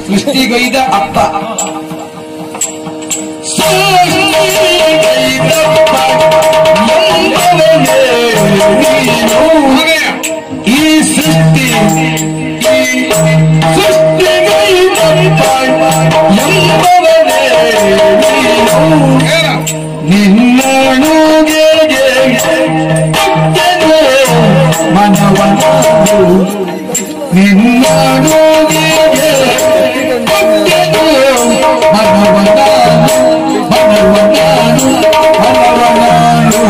ಸೃಷ್ಟಿಗೈದ ಅಪ್ಪ ಮಗನೇ, ಈ ಸೃಷ್ಟಿ ಈ ಸೃಷ್ಟಿಗೈದಪ್ಪ ಎಂಬವನೇ ನೀನು ಏನು ನಿನ್ನಣುಗೆಗೆ ಕೊಟ್ಟೆನು ಮನವನು ನಿನ್ನಣುಗೆಗೆ ಕೊಟ್ಟೆನು ಮನವನಾನು ಮನವನಾನು ಮನವನಾನು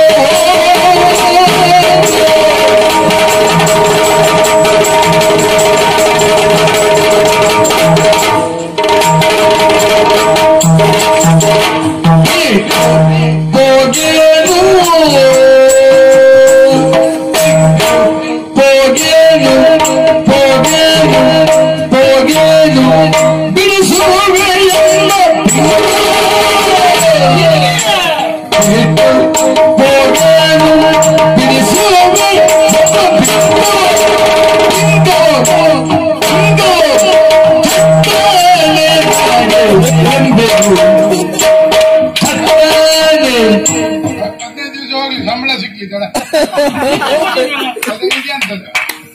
ಹೋಗೇನು ಹೋಗೇನು ಹೋಗೇನು ಹೋಗೇನು ಬಿಡಿಸುವೆ ಎಲ್ಲ ಹೋಗೇನು ಬಿಡಿಸುವೆ ಹಿಂಗೋ ಹಿಂಗೋ ಎಂಬೆನು ಹದಿನೈದು ದಿವಸ ಹೋಗ್ಲಿ ಸಂಬಳ ಸಿಕ್ಲಿದ್ದಳ ಅದು ನಿಜ ಅಂತದ್ದು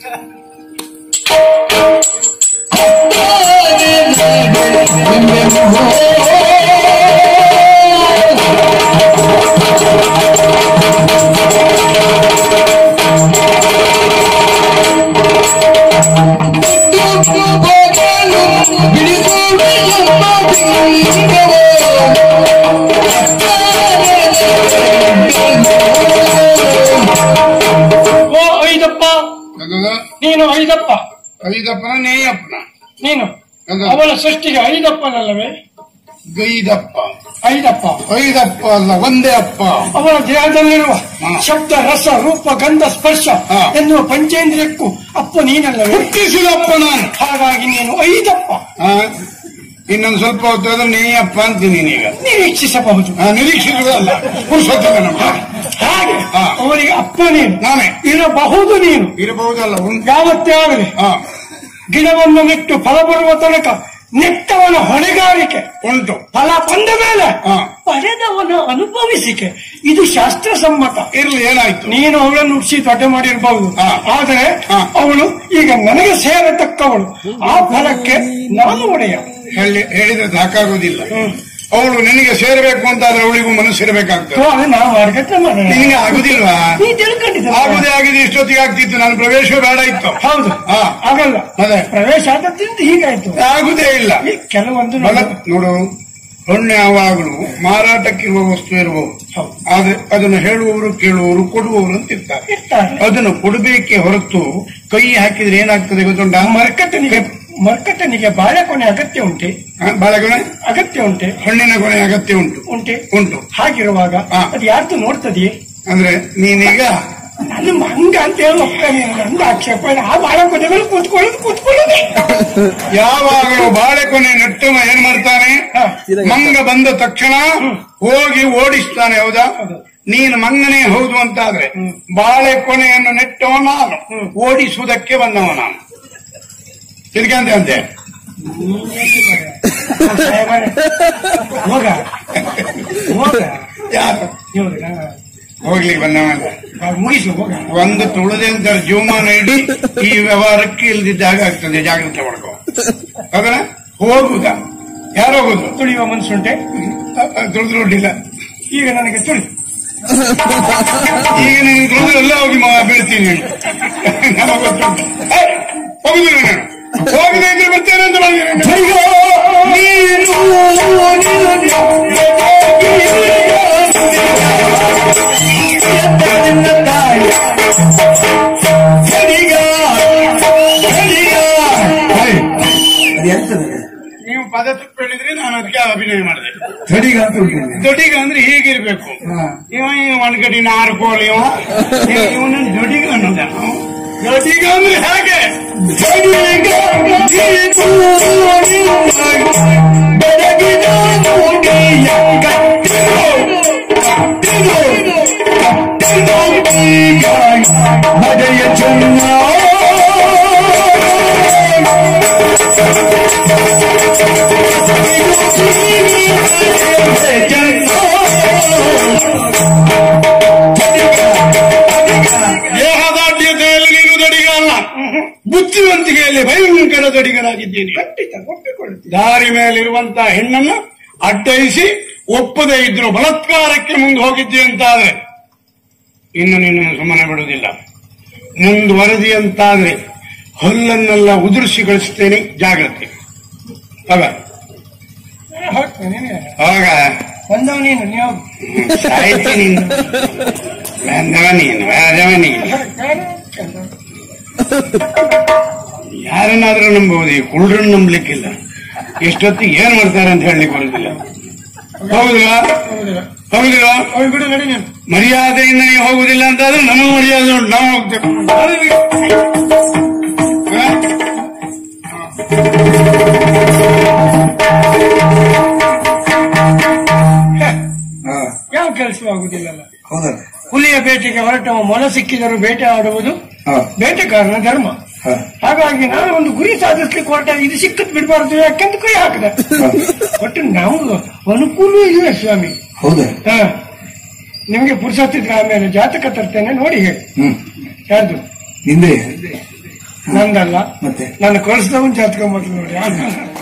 ಓ ಐದಪ್ಪ ಅದಲ್ಲ ನೀನು ಐದಪ್ಪ ಐದಪ್ಪನ ನೇಯಪ್ಪನ ನೀನು ಅದು ಅವನ ಸೃಷ್ಟಿಗೆ ಐದಪ್ಪನಲ್ಲವೇ ಗೈದಪ್ಪ ಐದಪ್ಪ ಐದಪ್ಪ ಅಲ್ಲ ಒಂದೇ ಅಪ್ಪ ಅವನ ದೇಹದಲ್ಲಿರುವ ಹಾ. ಶಬ್ದ ರಸ ರೂಪ ಗಂಧ ಸ್ಪರ್ಶ ಹಾ. ಎನ್ನುವ ಪಂಚೇಂದ್ರಿಯಕ್ಕೂ ಅಪ್ಪ ನೀನಲ್ಲವೇ ಹುಟ್ಟಿಸಿದಪ್ಪ ನಾನು ಹಾಗಾಗಿ ನೀನು ಐದಪ್ಪ ಆ, ಇನ್ನೊಂದು ಸ್ವಲ್ಪ ಹೊತ್ತಾದ್ರೆ ನೇಯಪ್ಪ ಅಂತೀನಿ ನೀನೀಗ ನಿರೀಕ್ಷಿಸಬಹುದು ಆ, ನಿರೀಕ್ಷಿಸುವುದಲ್ಲ ಪುರುಷೋತ್ತಮ ನಮ್ಮ ಹಾಗೆ ಹಾ. ಅವನಿಗೆ ಅಪ್ಪ ನೀನು ನಾನೇ ಇರಬಹುದು ನೀನು ಇರಬಹುದಲ್ಲ ಉಂಟು ಯಾವತ್ತೇ ಆಗಲಿ ಹಾ ಗಿಡವನ್ನು ನೆಟ್ಟು ಫಲ ಬರುವ ತನಕ ನೆಟ್ಟವನ ಹೊಣೆಗಾರಿಕೆ ಉಂಟು ಫಲ ಬಂದ ಮೇಲೆ ಹಾ. ಪಡೆದವನ ಅನುಭವಿಸಿಕೆ ಇದು ಶಾಸ್ತ್ರ ಸಮ್ಮತ ಇರ್ಲಿ ಏನಾಯ್ತು ನೀನು ಅವಳನ್ನು ಹುಟ್ಟಿಸಿ ದೊಡ್ಡ ಮಾಡಿರಬಹುದು ಹಾ. ಆದರೆ ಹಾ. ಅವಳು ಈಗ ನನಗೆ ಸೇರತಕ್ಕವಳು ಆ ಫಲಕ್ಕೆ ನಾನು ಒಡೆಯ ಹೇಳಿ ಹೇಳಿದ್ರೆ ಸಾಕಾಗೋದಿಲ್ಲ ಅವಳು ನಿನಗೆ ಸೇರಬೇಕು ಅಂತ ಆದ್ರೆ ಅವಳಿಗೂ ಮನಸ್ಸಿರಬೇಕಾಗ್ತದೆ ಸ್ವಾಮಿ ನಾವು ಮಾರ್ಗಟ್ಟ ಮಾಡೋಣ ನಿನಗೆ ಆಗುದಿಲ್ವಾ ನೀ ತಿಳ್ಕೊಂಡಿದ್ದ ಆಗುದೇ ಆಗಿದೆ ಇಷ್ಟೊತ್ತಿಗೆ ಆಗ್ತಿತ್ತು ನಾನು ಪ್ರವೇಶ ಬೇಡ ಇತ್ತು ಹೌದು ಹಾ. ಆಗಲ್ಲ ಅದೇ. ಪ್ರವೇಶ ಆದದ್ರಿಂದ ಹೀಗಾಯ್ತು ಆಗುದೇ ಇಲ್ಲ ಈ ಕೆಲವೊಂದು ಬಲ ನೋಡು. ನೋಡು ಹಣ್ಣು ಯಾವಾಗಲೂ ಮಾರಾಟಕ್ಕಿರುವ ವಸ್ತು ಇರಬಹುದು ಹೌದು. ಆದ್ರೆ ಅದನ್ನು ಹೇಳುವವರು ಕೇಳುವವರು ಕೊಡುವವರು ಅಂತ ಇರ್ತಾರೆ ಇರ್ತಾರೆ ಅದನ್ನು ಕೊಡಬೇಕೆ ಹೊರತು ಕೈ ಹಾಕಿದ್ರೆ ಏನಾಗ್ತದೆ ಗೊತ್ತುಂಟ ಮರ್ಕಟ್ಟನಿಗೆ ಮರ್ಕಟ್ಟನಿಗೆ ಬಾಳೆಕೊನೆ ಅಗತ್ಯ ಉಂಟೆ ಬಾಳೆಗೊನೆ ಅಗತ್ಯ ಉಂಟೆ ಹಣ್ಣಿನ ಕೊನೆ ಅಗತ್ಯ ಉಂಟು ಉಂಟೆ ಉಂಟು ಹಾಗಿರುವಾಗ ಹಾ. ಅದು ಯಾರ್ದು ನೋಡ್ತದೆಯೇ ಅಂದ್ರೆ ನೀನೀಗ ನನ್ನ ಮಂಗ ಅಂತ ಹೇಳಪ್ಪ ನೀನು ನಂದು ಆಕ್ಷೇಪ ಇಲ್ಲ. ಆ ಬಾಳೆಕೊನೆ ಮೇಲೆ ಕೂತ್ಕೊಳ್ಳೋದು ಕೂತ್ಕೊಳ್ಳೋದು ಯಾವಾಗಲೂ ಬಾಳೆಕೊನೆ ನೆಟ್ಟವ ಏನ್ ಮಾಡ್ತಾನೆ ಹಾ. ಮಂಗ ಬಂದ ತಕ್ಷಣ ಹೋಗಿ ಓಡಿಸ್ತಾನೆ ಹೌದಾ ನೀನು ಮಂಗನೇ ಹೌದು ಅಂತಾದ್ರೆ ಬಾಳೆಕೊನೆಯನ್ನು ನೆಟ್ಟವ ನಾನು ಓಡಿಸುವುದಕ್ಕೆ ಬಂದವ ನಾನು ತಿಳ್ಕಂತೆ ಅಂತೆ ಹೋಗ ಹೋಗ ಯಾರು ಇವ್ರಿಗೆ, ಹೋಗ್ಲಿಕ್ಕೆ ಬಂದವ ಅಂತ ಆ, ಮುಗಿಸು ಹೋಗ ಒಂದು ತುಳದಿಂದ ಜೀವಮಾನ ಇಡೀ ಈ ವ್ಯವಹಾರಕ್ಕೆ ಇಲ್ದಿದ್ದಾಗ ಆಗ್ತದೆ ಜಾಗ್ರತೆ ಮಾಡ್ಕೋ ಅದನ್ನ ಹೋಗುದ ಯಾರು ಹೋಗುದು ತುಳಿಯುವ ಮನಸ್ಸುಂಟೆ ತುಳಿದ್ರು ಒಡ್ಡಿಲ್ಲ ಈಗ ನನಗೆ ತುಳಿ ಈಗ ನೀನು ತುಳಿದ್ರೆ ಎಲ್ಲ ಹೋಗಿ ಮ- ಬೀಳ್ತೀನಿ ನಮಗೆ ಗೊತ್ತುಂಟು ಏ, ಹೋಗುದಿಲ್ಲ ನಾನು ಹೋಗದೆ ಇದ್ರೆ ಬರ್ತೇನೆ ಅಂತ ಬಂದಿದ್ದೇನೆ. ಅಯ್ಯೋ, ನೀನು ನಿನ್ನ ತಾಯಿ ಸರಿಗ, ಸರಿಗ. ಹಾಯ್. ಅದು ಎಂತದು? ನೀವು ಪದ ತಪ್ಪು ಹೇಳಿದ್ರೆ ನಾನು ಅದಕ್ಕೆ ಅಭಿನಯ ಮಾಡಿದೆ ಸರಿಗ ಅಂತ ಉಂಟು ಇಲ್ಲಿ. ದೊಡ್ಡಿಗ ಅಂದ್ರೆ ಹೀಗಿರ್ಬೇಕು ಹಾ. ಇವ ಇವ ಒಣಗಡಿ ನಾರು ಕೋಳಿ ಇವ ಇವನು ದೊಡ್ಡಿಗ ಅನ್ನೋದ ದೊಡ್ಡಿಗ ಅಂದ್ರೆ ಹೇಗೆ ಸರಿಗ, ನೀನು ನಿನ್ನ ಬೆಳಗಿನ ನುಡಿಯ ಕಟ್ಟಿರು, ಕಟ್ಟಿರು, ಕಟ್ಟಿರು ಈಗ ಮಳೆಯ ಚೆನ್ನ ದೇಹದಾಢ್ಯತೆಯಲ್ಲಿ ನೀನು ದಡಿಗಲ್ಲ ಬುದ್ಧಿವಂತಿಕೆಯಲ್ಲಿ ಭಯಂಕರ ದಡಿಗನಾಗಿದ್ದೀನಿ ಖಂಡಿತ ಒಪ್ಪಿಕೊಳ್ಳುತ್ತೀನಿ ದಾರಿ ಮೇಲಿರುವಂತಹ ಹೆಣ್ಣನ್ನು ಅಡ್ಡಯಿಸಿ ಒಪ್ಪದೇ ಇದ್ರು ಬಲಾತ್ಕಾರಕ್ಕೆ ಮುಂದೆ ಹೋಗಿದ್ದೆ ಅಂತಾದ್ರೆ ಇನ್ನು ನಿನ್ನನ್ನು ಸುಮ್ಮನೆ ಬಿಡುವುದಿಲ್ಲ ಮುಂದುವರೆದಿ ಅಂತಾದ್ರೆ ಹಲ್ಲನ್ನೆಲ್ಲ ಉದುರಿಸಿ ಕಳಿಸ್ತೇನೆ ಜಾಗ್ರತೆ ಆಗ ಹೋಗ್ತೇನೆ ಆಗ ಬಂದವ ನೀನು ನೀವು ಸಾಯ್ತಿ ನೀನು ಬೇಂದವ ನೀನು ಬೇದವ ನೀನು ಯಾರನ್ನಾದ್ರೂ ನಂಬಬಹುದು ಈ ಕುಳ್ರನ್ನು ನಂಬಲಿಕ್ಕಿಲ್ಲ ಎಷ್ಟೊತ್ತಿಗೆ ಏನ್ ಮಾಡ್ತಾರೆ ಅಂತ ಹೇಳಲಿಕ್ಕೆ ಬರುದಿಲ್ಲ ಹೌದಾ ಹೌದಿಲ್ಲ ಅವ್ರು ಬಿಡು ನಡಿ ನೀನು ಮರ್ಯಾದೆಯಿಂದ ನೀವು ಹೋಗುದಿಲ್ಲ ಅಂತಾದ್ರೆ ನಮಗೆ ಮರ್ಯಾದೆ ಉಂಟು ನಾವು ಹೋಗ್ತೇವೆ ಹ? ಯಾವ ಕೆಲಸ ಆಗುದಿಲ್ಲಲ್ಲ ಹೌದಲ್ಲ ಹುಲಿಯ ಬೇಟೆಗೆ ಹೊರಟವ ಮೊಲ ಸಿಕ್ಕಿದರೂ ಬೇಟೆ ಆಡುವುದು ಹ, ಬೇಟೆಗಾರನ ಧರ್ಮ ಹ, ಹಾಗಾಗಿ ನಾನು ಒಂದು ಗುರಿ ಸಾಧಿಸ್ಲಿಕ್ಕೆ ಹೊರಟ ಇದು ಸಿಕ್ಕತ್ ಬಿಡಬಾರ್ದು ಯಾಕೆಂತ ಕೈ ಹಾಕಿದೆ ಹ. ಒಟ್ಟು ನಮ್ಗೆ ಅನುಕೂಲ ಇಲ್ಲ ಸ್ವಾಮಿ ಹೌದಾ ಹ ನಿಮ್ಗೆ ಪುರುಸತ್ತಿದ್ರೆ ಆಮೇಲೆ ಜಾತಕ ತರ್ತೇನೆ ನೋಡಿ ಹೇಳಿ ಹ್ಮ್ ಯಾರ್ದು ನಿಂದೆ ನಂದಲ್ಲ ಮತ್ತೆ ನಾನು ಕಳಿಸಿದವನ್ ಜಾತಕ ಮಾಡ್ತೀನಿ ನೋಡಿ